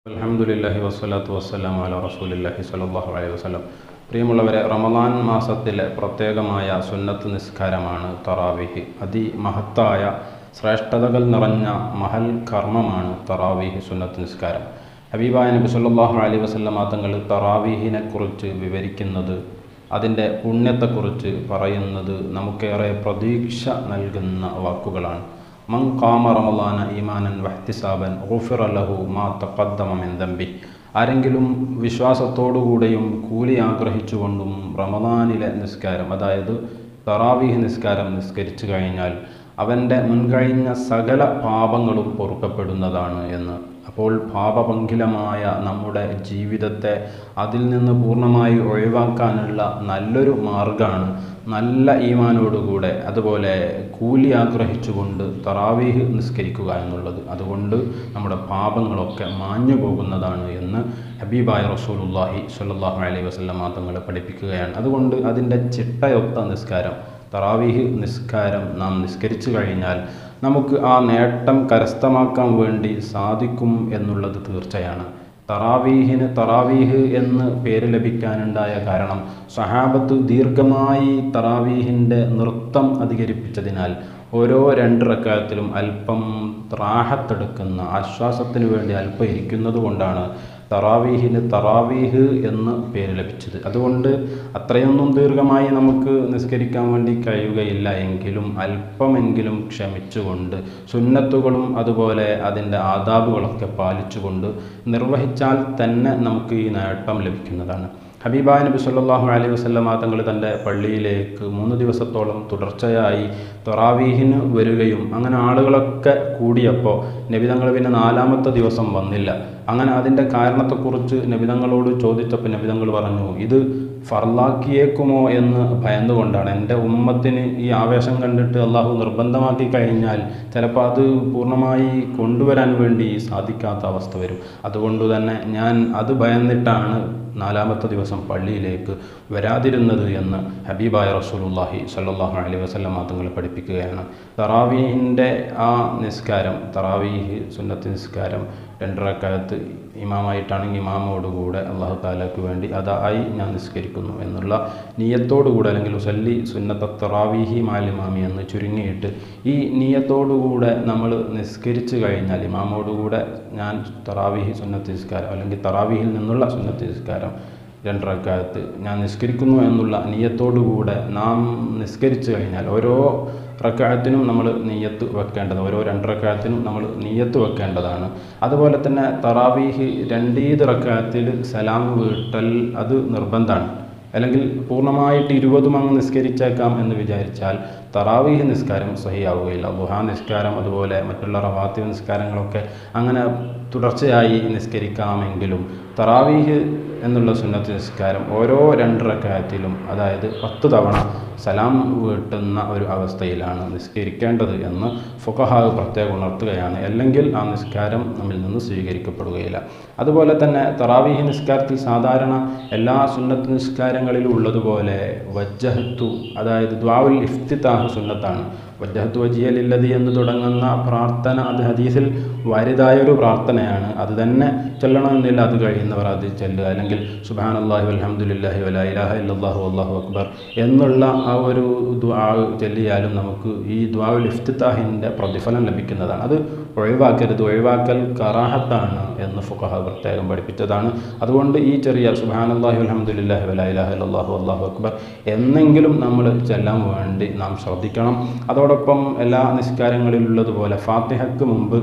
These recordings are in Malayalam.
അലഹമുല്ലാഹി വസ്സലാത്തു വസ്സലാം അല റസൂലില്ലാഹി സ്വല്ലല്ലാഹു അലൈഹി വസല്ലം പ്രിയമുള്ളവരെ റമദാൻ മാസത്തിലെ പ്രത്യേകമായ സുന്നത്ത് നിസ്കാരമാണ് തറാവിഹ് അതിമഹത്തായ ശ്രേഷ്ഠതകൾ നിറഞ്ഞ മഹൽ കർമ്മമാണ് തറാവിഹ് സുന്നത്ത് നിസ്കാരം ഹബീബായ നബി സല്ലല്ലാഹു അലൈഹി വസല്ലം തങ്ങൾ തറാവീഹിനെ കുറിച്ച് വിവരിക്കുന്നത് അതിൻ്റെ പുണ്യത്തെക്കുറിച്ച് പറയുന്നത് നമുക്കേറെ പ്രതീക്ഷ നൽകുന്ന വാക്കുകളാണ് മൻ കാമ റമലാന ഈമാനൻ വഹ്തിസാബൻ ഗുഫിറ ലഹു മാ തഖദ്ദമ മിൻ ദംബി ആരെങ്കിലും വിശ്വാസത്തോടുകൂടെയും കൂലി ആഗ്രഹിച്ചുകൊണ്ടും റമദാനിലെ നിസ്കാരം അതായത് തറാവീഹ് നിസ്കാരം നിസ്കരിച്ചു കഴിഞ്ഞാൽ അവൻ്റെ മുൻകഴിഞ്ഞ സകല പാപങ്ങളും പൊറുക്കപ്പെടുന്നതാണ് എന്ന് അപ്പോൾ പാപപങ്കിലമായ നമ്മുടെ ജീവിതത്തെ അതിൽ നിന്ന് പൂർണ്ണമായി ഒഴിവാക്കാനുള്ള നല്ലൊരു മാർഗമാണ് നല്ല ഈമാനോടുകൂടെ അതുപോലെ കൂലി ആഗ്രഹിച്ചുകൊണ്ട് തറാവീഹ് നിസ്കരിക്കുക എന്നുള്ളത് അതുകൊണ്ട് നമ്മുടെ പാപങ്ങളൊക്കെ മാഞ്ഞു പോകുന്നതാണ് എന്ന് ഹബീബായ റസൂലുല്ലാഹി സ്വല്ലല്ലാഹു അലൈഹി വസല്ലം തങ്ങൾ പഠിപ്പിക്കുകയാണ് അതുകൊണ്ട് അതിൻ്റെ ചിട്ടയൊത്ത നിസ്കാരം തറാവീഹ് നിസ്കാരം നാം നിസ്കരിച്ചു കഴിഞ്ഞാൽ നമുക്ക് ആ നേട്ടം കരസ്ഥമാക്കാൻ വേണ്ടി സാധിക്കും എന്നുള്ളത് തീർച്ചയാണ് തറാവീഹിന് തറാവീഹ് എന്ന് പേര് ലഭിക്കാനുണ്ടായ കാരണം സഹാബത്ത് ദീർഘമായി തറാവീഹിൻ്റെ നൃത്തം അധികരിപ്പിച്ചതിനാൽ ഓരോ രണ്ട് റക്കാലത്തിലും അല്പം റാഹത്തെടുക്കുന്ന ആശ്വാസത്തിന് വേണ്ടി അല്പം ഇരിക്കുന്നത് കൊണ്ടാണ് തറാവീഹിന് തറാവീഹ് എന്ന് പേര് ലഭിച്ചത് അതുകൊണ്ട് അത്രയൊന്നും ദീർഘമായി നമുക്ക് നിസ്കരിക്കാൻ വേണ്ടി കഴിയുകയില്ല എങ്കിലും അല്പമെങ്കിലും ക്ഷമിച്ചുകൊണ്ട് സുന്നത്തുകളും അതുപോലെ അതിൻ്റെ ആദാബുകളൊക്കെ പാലിച്ചുകൊണ്ട് നിർവഹിച്ചാൽ തന്നെ നമുക്ക് ഈ നേട്ടം ലഭിക്കുന്നതാണ് ഹബീബായ നബി സല്ലല്ലാഹു അലൈഹി വസല്ലമ തങ്ങൾ തൻ്റെ പള്ളിയിലേക്ക് മൂന്ന് ദിവസത്തോളം തുടർച്ചയായി തൊറാവീഹിന് വരികയും അങ്ങനെ ആളുകളൊക്കെ കൂടിയപ്പോൾ നബിതങ്ങൾ പിന്നെ നാലാമത്തെ ദിവസം വന്നില്ല അങ്ങനെ അതിൻ്റെ കാരണത്തെക്കുറിച്ച് നബിതങ്ങളോട് ചോദിച്ചപ്പോൾ നബിതങ്ങൾ പറഞ്ഞു ഇത് ഫർലാക്കിയേക്കുമോ എന്ന് ഭയന്നുകൊണ്ടാണ് എൻ്റെ ഉമ്മത്തിന് ഈ ആവേശം കണ്ടിട്ട് അള്ളാഹു നിർബന്ധമാക്കി കഴിഞ്ഞാൽ ചിലപ്പോൾ അത് പൂർണ്ണമായി കൊണ്ടുവരാൻ വേണ്ടി സാധിക്കാത്ത അവസ്ഥ വരും അതുകൊണ്ട് തന്നെ ഞാൻ അത് ഭയന്നിട്ടാണ് നാലാമത്തെ ദിവസം പള്ളിയിലേക്ക് വരാതിരുന്നത് എന്ന് ഹബീബായ റസൂലുല്ലാഹി സല്ലാഹു അലൈഹി വസല്ലം തങ്ങൾ പഠിപ്പിക്കുകയാണ് തറാവീഹിൻ്റെ ആ നിസ്കാരം തറാവീഹ് സുന്നത്ത് നിസ്കാരം രണ്ടരക്കാലത്ത് ഇമാമായിട്ടാണെങ്കിൽ ഇമാമോടുകൂടെ അള്ളാഹു താലാക്ക് വേണ്ടി അതായി ഞാൻ നിസ്കരിക്കുന്നു എന്നുള്ള നീയത്തോടുകൂടെ അല്ലെങ്കിൽ ഉസല്ലി സുന്നത്ത തറാവീഹി മാലിമാമി എന്ന് ചുരുങ്ങിയിട്ട് ഈ നീയത്തോടുകൂടെ നമ്മൾ നിസ്കരിച്ചു കഴിഞ്ഞാൽ ഇമാമോടുകൂടെ ഞാൻ തറാവീഹി സുന്നത്ത് നിസ്കാരം അല്ലെങ്കിൽ തറാവീഹിൽ നിന്നുള്ള സുന്നത്ത് നിസ്കാരം രണ്ടരക്കാലത്ത് ഞാൻ നിസ്കരിക്കുന്നു എന്നുള്ള നീയത്തോടുകൂടെ നാം നിസ്കരിച്ചു കഴിഞ്ഞാൽ ഓരോ റക്കായത്തിനും നമ്മൾ നീയത്ത് വെക്കേണ്ടത് ഓരോ രണ്ടറക്കായത്തിനും നമ്മൾ നീയത്ത് വെക്കേണ്ടതാണ് അതുപോലെ തന്നെ തറാവീഹ് രണ്ടീത് റക്കായത്തിൽ സലാം വീട്ടൽ അത് നിർബന്ധമാണ് അല്ലെങ്കിൽ പൂർണ്ണമായിട്ട് ഇരുപതും അങ്ങ് നിസ്കരിച്ചേക്കാം എന്ന് വിചാരിച്ചാൽ തറാവീഹ് നിസ്കാരം സഹിയാവുകയില്ല ബുഹാ നിസ്കാരം അതുപോലെ മറ്റുള്ള റവാത്തീവ് നിസ്കാരങ്ങളൊക്കെ അങ്ങനെ തുടർച്ചയായി നിസ്കരിക്കാമെങ്കിലും തറാവീഹ് എന്നുള്ള സുന്നത്ത് നിസ്കാരം ഓരോ രണ്ടരക്കായത്തിലും അതായത് പത്ത് തവണ സലാം വീട്ടുന്ന ഒരു അവസ്ഥയിലാണ് നിസ്കരിക്കേണ്ടത് എന്ന് ഫുഖഹാവ് പ്രത്യേകം ഉണർത്തുകയാണ് അല്ലെങ്കിൽ ആ നിസ്കാരം നമ്മിൽ നിന്ന് സ്വീകരിക്കപ്പെടുകയില്ല അതുപോലെ തന്നെ തറാവീഹ് നിസ്കാരത്തിൽ സാധാരണ എല്ലാ സുന്നത്ത് നിസ്കാരങ്ങളിലും ഉള്ളതുപോലെ വജ്ജഹത്തു അതായത് ദ്വാവുൽ ഇഫ്തിത്താഹ് സുന്നത്താണ് വജ്ജഹത്തു വജിയലില്ലതി എന്ന് തുടങ്ങുന്ന പ്രാർത്ഥന അത് ഹദീസിൽ വലുതായൊരു പ്രാർത്ഥനയാണ് അത് തന്നെ ചൊല്ലണമെന്നില്ല അത് കഴിയുന്നവർ അത് ചെല്ലുക അല്ലെങ്കിൽ സുബാൻ അള്ളാഹു അലഹമുല്ലാഹി വല ഇലാഹ ഇല്ലാഹു അള്ളാഹു അക്ബർ എന്നുള്ള ആ ഒരു ദ്വാ ചെല്ലിയാലും നമുക്ക് ഈ ദ്വാവുൽ ഇഫ്തിത്താഹിൻ്റെ പ്രതിഫലം ലഭിക്കുന്നതാണ് അത് ഒഴിവാക്കരുത് ഒഴിവാക്കൽ കറാഹത്താണ് എന്ന് ഫുഖഹ പ്രത്യേകം പഠിപ്പിച്ചതാണ് അതുകൊണ്ട് ഈ ചെറിയ സുബാൻ അള്ളാഹു അലഹമുല്ലാഹി വല ഇലാഹ ഇല്ലാഹു അള്ളാഹു അക്ബർ എന്നെങ്കിലും നമ്മൾ ചെല്ലാൻ വേണ്ടി നാം ശ്രദ്ധിക്കണം അതോടൊപ്പം എല്ലാ നിസ്കാരങ്ങളിലുള്ളതുപോലെ ഫാത്തിഹയ്ക്ക് മുമ്പ്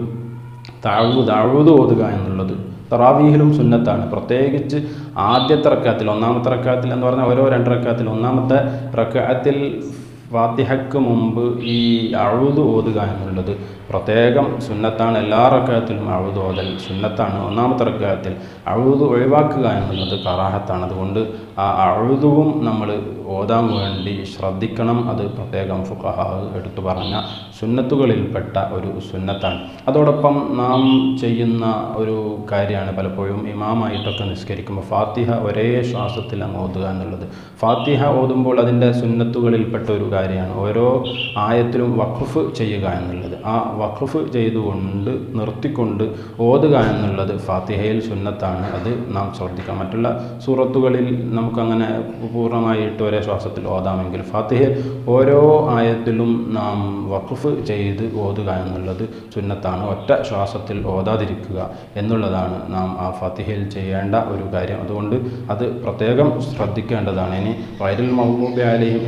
താഴ്വ് താഴ്വത് ഓതുക എന്നുള്ളത് തറാവീഹിലും സുന്നത്താണ് പ്രത്യേകിച്ച് ആദ്യത്തെ റക്കാത്തിൽ ഒന്നാമത്തെ റക്കാത്തിൽ എന്ന് പറഞ്ഞാൽ ഓരോ രണ്ട് റക്കാത്തിൽ ഒന്നാമത്തെ റക്കാത്തിൽ ഫാത്തിഹയ്ക്ക് മുമ്പ് ഈ അഴുത് ഓതുക എന്നുള്ളത് പ്രത്യേകം സുന്നത്താണ് എല്ലാ റക്കായത്തിലും അഴുത് ഓതൽ സുന്നത്താണ് ഒന്നാമത്തെ റക്കായത്തിൽ അഴുത് ഒഴിവാക്കുക എന്നുള്ളത് കറാഹത്താണ് അതുകൊണ്ട് ആ അഴുതുവും നമ്മൾ ഓതാൻ വേണ്ടി ശ്രദ്ധിക്കണം അത് പ്രത്യേകം ഫുഖഹ എടുത്തു പറഞ്ഞ സുന്നത്തുകളിൽപ്പെട്ട ഒരു സുന്നത്താണ് അതോടൊപ്പം നാം ചെയ്യുന്ന ഒരു കാര്യമാണ് പലപ്പോഴും ഇമാമായിട്ടൊക്കെ നിസ്കരിക്കുമ്പോൾ ഫാത്തിഹ ഒരേ ശ്വാസത്തിൽ അങ്ങ് ഓതുക എന്നുള്ളത് ഫാത്തിഹ ഓതുമ്പോൾ അതിൻ്റെ സുന്നത്തുകളിൽപ്പെട്ട ഒരു കാര്യമാണ് ഓരോ ആയത്തിലും വഖഫ് ചെയ്യുക എന്നുള്ളത് ആ വഖഫ് ചെയ്തുകൊണ്ട് നിർത്തിക്കൊണ്ട് ഓതുക എന്നുള്ളത് ഫാത്തിഹയിൽ സുന്നത്താണ് അത് നാം ശ്രദ്ധിക്കാം മറ്റുള്ള സൂറത്തുകളിൽ നമുക്കങ്ങനെ പൂർണ്ണമായിട്ട് ഒരേ ശ്വാസത്തിൽ ഓതാമെങ്കിൽ ഫാത്തിഹയിൽ ഓരോ ആയത്തിലും നാം വഖഫ് ചെയ്ത് ഓതുക എന്നുള്ളത് സുന്നത്താണ് ഒറ്റ ശ്വാസത്തിൽ ഓതാതിരിക്കുക എന്നുള്ളതാണ് നാം ആ ഫാത്തിഹയിൽ ചെയ്യേണ്ട ഒരു കാര്യം അതുകൊണ്ട് അത് പ്രത്യേകം ശ്രദ്ധിക്കേണ്ടതാണ് ഇനി വൈരൽ മഹബൂബി അലഹിം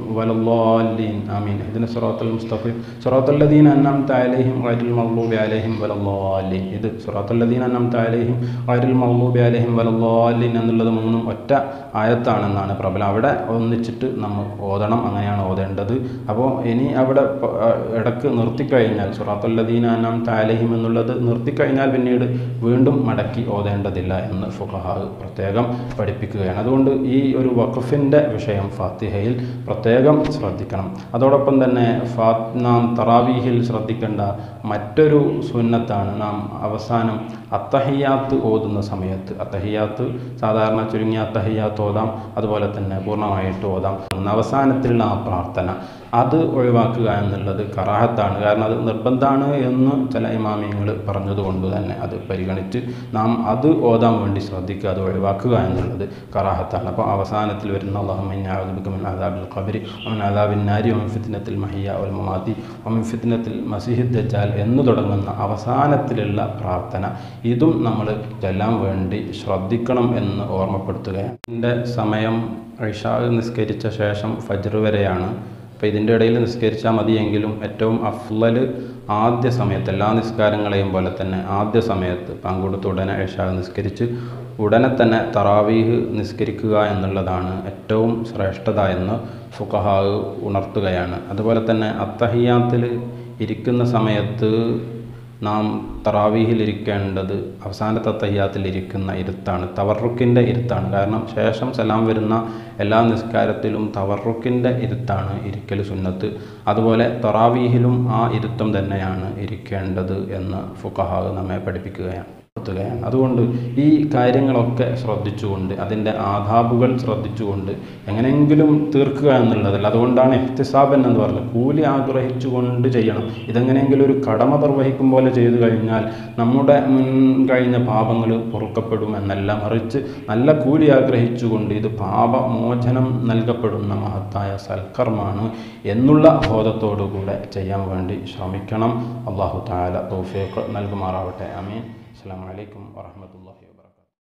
വലല്ലാലീൻ ആമീൻ ഇതിന് സുറാത്തുൽ മുസ്തഫീം സുറാത്തുല്ലദീൻ അന്നംത അലൈഹിം ഗൈറുൽ മഗ്ലൂബി അലൈഹിം വലല്ലാലീൻ ഇത് സുറാത്തുല്ലദീൻ അന്നംത അലൈഹിം ഗൈറുൽ മഗ്ലൂബി അലൈഹിം വലല്ലാലീൻ എന്നുള്ളത് മൂന്നും ഒറ്റ ആയത്താണെന്നാണ് പ്രബലം അവിടെ ഒന്നിച്ചിട്ട് നമ്മൾ ഓതണം അങ്ങനെയാണ് ഓതേണ്ടത് അപ്പോൾ ഇനി അവിടെ പ- ആ, ഇടക്ക് നിർത്തിക്കഴിഞ്ഞാൽ സുറാത്തുല്ലദീൻ അന്നംത അലൈഹിം എന്നുള്ളത് നിർത്തിക്കഴിഞ്ഞാൽ പിന്നീട് വീണ്ടും മടക്കി ഓതേണ്ടതില്ല എന്ന് ഫുഖഹാ പ്രത്യേകം പഠിപ്പിക്കുകയാണ് അതുകൊണ്ട് ഈ ഒരു വഖഫിൻ്റെ വിഷയം ഫാത്തിഹയിൽ പ്രത്യേകം ശ്രദ്ധിക്കണം അതോടൊപ്പം തന്നെ ഫാ നാം തറാവീഹിൽ ശ്രദ്ധിക്കേണ്ട മറ്റൊരു സുന്നത്താണ് നാം അവസാനം അത്തഹിയാത്ത് ഓതുന്ന സമയത്ത് അത്തഹിയാത്ത് സാധാരണ ചുരുങ്ങിയ അത്തഹിയാത്ത് ഓതാം അതുപോലെ തന്നെ പൂർണ്ണമായിട്ട് ഓതാം അവസാനത്തിലുള്ള ആ പ്രാർത്ഥന അത് ഒഴിവാക്കുക എന്നുള്ളത് കറാഹത്താണ് കാരണം അത് നിർബന്ധമാണ് എന്ന് ചില ഇമാമിയങ്ങൾ പറഞ്ഞതുകൊണ്ട് തന്നെ അത് പരിഗണിച്ച് നാം അത് ഓതാൻ വേണ്ടി ശ്രദ്ധിക്കുക അത് ഒഴിവാക്കുക എന്നുള്ളത് കറാഹത്താണ് അപ്പോൾ അവസാനത്തിൽ വരുന്ന അള്ളാഹുമിൻ അദാബിൽ ഖബരി അമിൻ അദാബിൻ നാരി ഒമിൻ ഫിത്തിനത്തിൽ മഹിയ ഒൽ മമാതി ഒമിൻ ഫിത്തിനത്തിൽ മസിഹിദ് ദജാൽ എന്ന് തുടങ്ങുന്ന അവസാനത്തിലുള്ള പ്രാർത്ഥന ഇതും നമ്മൾ ചെല്ലാൻ വേണ്ടി ശ്രദ്ധിക്കണം എന്ന് ഓർമ്മപ്പെടുത്തുകയാണ് ഇതിൻ്റെ സമയം ഇഷാ നിസ്കരിച്ച ശേഷം ഫജ്ർ വരെയാണ് അപ്പോൾ ഇതിൻ്റെ ഇടയിൽ നിസ്കരിച്ചാൽ മതിയെങ്കിലും ഏറ്റവും അഫ്ലൽ ആദ്യ സമയത്ത് എല്ലാ നിസ്കാരങ്ങളെയും പോലെ തന്നെ ആദ്യ സമയത്ത് പങ്കുകൊടുത്ത് ഉടനെ ഇഷാ നിസ്കരിച്ച് ഉടനെ തന്നെ തറാവീഹ് നിസ്കരിക്കുക എന്നുള്ളതാണ് ഏറ്റവും ശ്രേഷ്ഠത എന്ന് ഫുഖഹാവ് ഉണർത്തുകയാണ് അതുപോലെ തന്നെ അത്തഹിയാത്തിൽ ഇരിക്കുന്ന സമയത്ത് നാം തറാവീഹിൽ ഇരിക്കേണ്ടത് അവസാനത്തെ തയ്യാത്തിൽ ഇരിക്കുന്ന ഇരുത്താണ് തവറുക്കിൻ്റെ ഇരുത്താണ് കാരണം ശേഷം സലാം വരുന്ന എല്ലാ നിസ്കാരത്തിലും തവറുക്കിൻ്റെ ഇരുത്താണ് ഇരിക്കൽ സുന്നത്ത് അതുപോലെ തറാവീഹിലും ആ ഇരുത്തം തന്നെയാണ് ഇരിക്കേണ്ടത് എന്ന് ഫുഖഹാവ് നമ്മെ പഠിപ്പിക്കുകയാണ് പ്പെടുത്തുകയാണ് അതുകൊണ്ട് ഈ കാര്യങ്ങളൊക്കെ ശ്രദ്ധിച്ചുകൊണ്ട് അതിൻ്റെ ആധാബുകൾ ശ്രദ്ധിച്ചുകൊണ്ട് എങ്ങനെയെങ്കിലും തീർക്കുക എന്നുള്ളതല്ല അതുകൊണ്ടാണ് എഹ്തിസാബൻ എന്ന് പറഞ്ഞത് കൂലി ആഗ്രഹിച്ചുകൊണ്ട് ചെയ്യണം ഇതെങ്ങനെയെങ്കിലും ഒരു കടമ നിർവഹിക്കും പോലെ ചെയ്തു കഴിഞ്ഞാൽ നമ്മുടെ മുൻ കഴിഞ്ഞ പാപങ്ങൾ പൊറുക്കപ്പെടും എന്നല്ല മറിച്ച് നല്ല കൂലി ആഗ്രഹിച്ചുകൊണ്ട് ഇത് പാപമോചനം നൽകപ്പെടുന്ന മഹത്തായ സൽക്കർമാണ് എന്നുള്ള ബോധത്തോടുകൂടെ ചെയ്യാൻ വേണ്ടി ശ്രമിക്കണം അള്ളാഹു താല തൗഫീഖ് നൽകുമാറാവട്ടെ അമീൻ അസ്സാം വലൈക്കും വാഹമത്തുള്ള